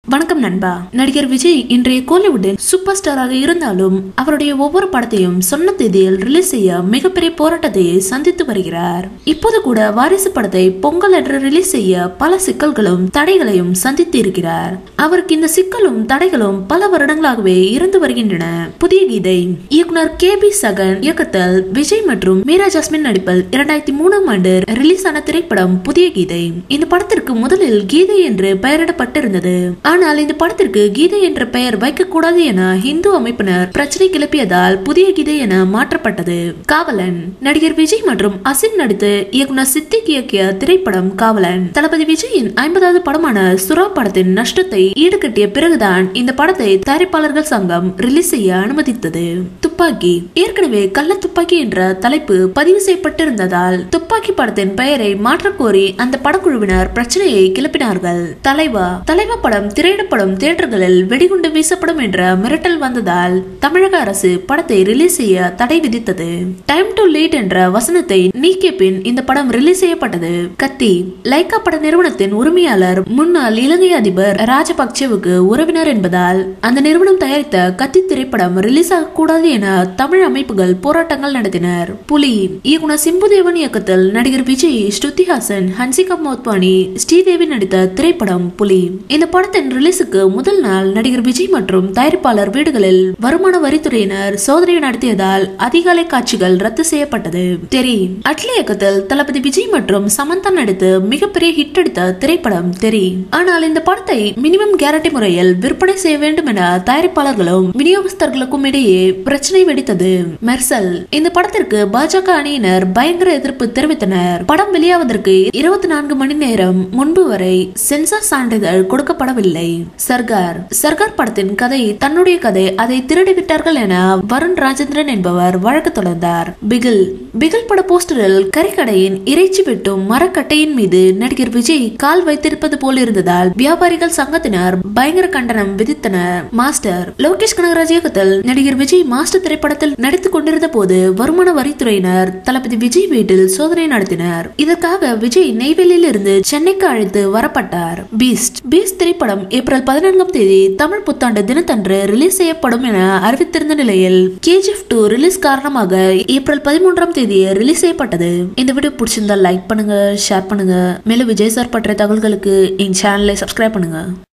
வணக்கம் நண்பா நடிகர் விஜய் இன்றைய கோலிவுட்டில் சூப்பர் ஸ்டாராக இருந்தாலும் அவருடைய ஒவ்வொரு படத்தையும் சொன்ன தேதியில் ரிலீஸ் செய்ய மிகப்பெரிய போராட்டத்தை சந்தித்து வருகிறார் இப்போது கூட வாரிசு படத்தை பொங்கல் அன்று ரிலீஸ் செய்ய பல சிக்கல்களும் தடைகளையும் சந்தித்து இருக்கிறார் அவருக்கு இந்த சிக்கலும் தடைகளும் பல வருடங்களாகவே இருந்து வருகின்றன புதிய கீதை இயக்குனர் கே பி சகன் இயக்கத்தில் விஜய் மற்றும் மீரா ஜாஸ்மின் நடிப்பில் இரண்டாயிரத்தி மூணாம் ஆண்டு ரிலீஸ் ஆன திரைப்படம் புதிய கீதை இந்த படத்திற்கு முதலில் கீதை என்று பெயரிடப்பட்டிருந்தது ஆனால் இந்த படத்திற்கு கீதை என்ற பெயர் வைக்கக்கூடாது என இந்து அமைப்பினர் பிரச்சனை கிளப்பியதால் புதிய கீதை என மாற்றப்பட்டது காவலன் நடிகர் விஜய் மற்றும் அசின் நடித்து இயக்குனர் சித்திக் இயக்கிய திரைப்படம் காவலன் தளபதி விஜயின் ஐம்பதாவது படமான சுறா படத்தின் நஷ்டத்தை ஈடுகட்டிய பிறகுதான் இந்த படத்தை தயாரிப்பாளர்கள் சங்கம் ரிலீஸ் செய்ய அனுமதித்தது துப்பாக்கி ஏற்கனவே கள்ள துப்பாக்கி என்ற தலைப்பு பதிவு செய்யப்பட்டிருந்ததால் துப்பாக்கி படத்தின் பெயரை மாற்றக்கோரி அந்த படக்குழுவினர் பிரச்சனையை கிளப்பினார்கள் தலைவா தலைவா படம் திரையிடப்படும் தியேட்டர்களில் வெடிகுண்டு வீசப்படும் என்ற மிரட்டல் வந்ததால் தமிழக அரசு படத்தை ரிலீஸ் செய்ய தடை விதித்தது டைம் டு லீட் என்ற வசனத்தை நீக்கிய பின் இந்த படம் ரிலீஸ் செய்யப்பட்டது கத்தி லைகா பட நிறுவனத்தின் உரிமையாளர் முன்னாள் இலங்கை அதிபர் ராஜபக்சேவுக்கு உறவினர் என்பதால் அந்த நிறுவனம் தயாரித்த கத்தி திரைப்படம் ரிலீஸ் ஆகக்கூடாது என தமிழ் அமைப்புகள் போராட்டங்கள் நடத்தினர் புலி இயக்குனர் சிம்புதேவன் இயக்கத்தில் நடிகர் விஜய் ஸ்ருதிஹாசன் ஹன்சிகா மோத்வானி ஸ்ரீதேவி நடித்த திரைப்படம் புலி இந்த படத்தின் ரிலீஸுக்கு முதல் நாள் நடிகர் விஜய் மற்றும் தயாரிப்பாளர் வீடுகளில் வருமான வரித்துறையினர் சோதனை நடத்தியதால் அதிகாலை காட்சிகள் ரத்து செய்யப்பட்டது தெரி அட்லி இயக்கத்தில் தளபதி விஜய் மற்றும் சமந்தா நடித்து மிகப்பெரிய ஹிட் அடித்த திரைப்படம் தெரி ஆனால் இந்த படத்தை மினிமம் கேரண்டி முறையில் விற்பனை செய்ய வேண்டும் என தயாரிப்பாளர்களும் விநியோகஸ்தர்களுக்கும் இடையே பிரச்சனை வெடித்தது மெர்சல் இந்த படத்திற்கு பாஜக அணியினர் பயங்கர எதிர்ப்பு தெரிவித்தனர் படம் வெளியாவதற்கு இருபத்தி நான்கு மணி நேரம் முன்பு வரை சென்சார் சான்றிதழ் கொடுக்கப்படவில்லை சர்கார் சர்கார் படத்தின் கதை தன்னுடைய கதை அதை திருடி விட்டார்கள் என வருண் ராஜேந்திரன் என்பவர் வழக்கு தொடர்ந்தார் பிகில் பிகில் பட போஸ்டரில் கறிக்கடையின் இறைச்சி வெட்டும் மரக்கட்டையின் மீது நடிகர் விஜய் கால் வைத்திருப்பது போல் இருந்ததால் வியாபாரிகள் சங்கத்தினர் பயங்கர கண்டனம் விதித்தனர் மாஸ்டர் லோகேஷ் கனகராஜ் இயக்கத்தில் நடிகர் விஜய் மாஸ்டர் திரைப்படத்தில் நடித்துக் கொண்டிருந்த போது வருமான வரித்துறையினர் தளபதி விஜய் வீட்டில் சோதனை நடத்தினர் இதற்காக விஜய் நெய்வேலியில் இருந்து சென்னைக்கு அழைத்து வரப்பட்டார் பீஸ்ட் பீஸ்ட் திரைப்படம் ஏப்ரல் பதினான்காம் தேதி தமிழ் புத்தாண்டு தினத்தன்று ரிலீஸ் செய்யப்படும் என அறிவித்திருந்த நிலையில் கேஜிஎஃப் டூ ரிலீஸ் காரணமாக ஏப்ரல் பதிமூன்றாம் தேதி ரிலீஸ் செய்யப்பட்டது இந்த வீடியோ பிடிச்சிருந்தா லைக் பண்ணுங்க ஷேர் பண்ணுங்க மேலும் விஜய் சார் பற்றிய தகவல்களுக்கு என் சேனலை சப்ஸ்கிரைப் பண்ணுங்க